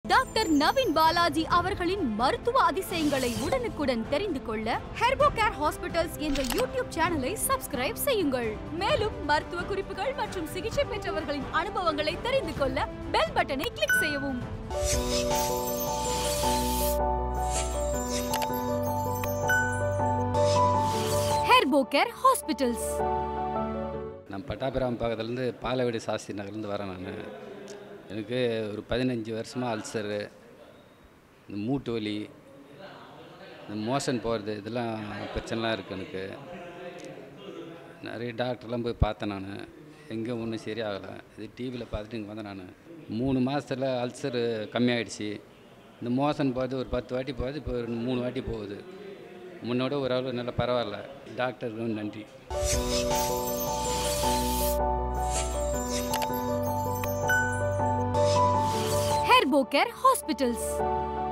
doctor Naveen Balaji அவர்களின் மருத்துவ அதிசயங்களை உடனுக்குடன் தெரிந்து கொள்ள ஹெர்போ கேர் ஹாஸ்பிட்டல்ஸ் என்ற யூடியூப் சேனலை சப்ஸ்கிரைப் செய்யுங்கள் மேலும் மருத்துவ குறிப்புகள் மற்றும் சிகிச்சை பெற்றவர்களின் அனுபவங்களை தெரிந்து கொள்ள பெல் பட்டனை கிளிக் செய்யவும் ஹெர்போ கேர் ஹாஸ்பிட்டல்ஸ் நான் பட்டாபிராம பக்கத்துலேருந்து பாலவீடு சாஸ்திரி நகர்லேருந்து வரேன் நான் எனக்கு ஒரு பதினஞ்சு வருஷமாக அல்சரு இந்த மூட்டு வலி இந்த மோஷன் போகிறது இதெல்லாம் பிரச்சனைலாம் இருக்குது எனக்கு நிறைய டாக்டர்லாம் போய் பார்த்தேன் நான் எங்கேயும் ஒன்றும் சரியாகலை இது டிவியில் பார்த்துட்டு இங்கே வந்தேன் நான் மூணு மாதத்தில் அல்சரு கம்மியாயிடுச்சு இந்த மோஷன் போகிறது ஒரு பத்து வாட்டி போகுது இப்போ ஒரு மூணு வாட்டி போகுது முன்னோட ஓரளவு நல்லா பரவாயில்ல டாக்டருக்கு நன்றி ஹெர்போ கேர் ஹாஸ்பிட்டல்ஸ்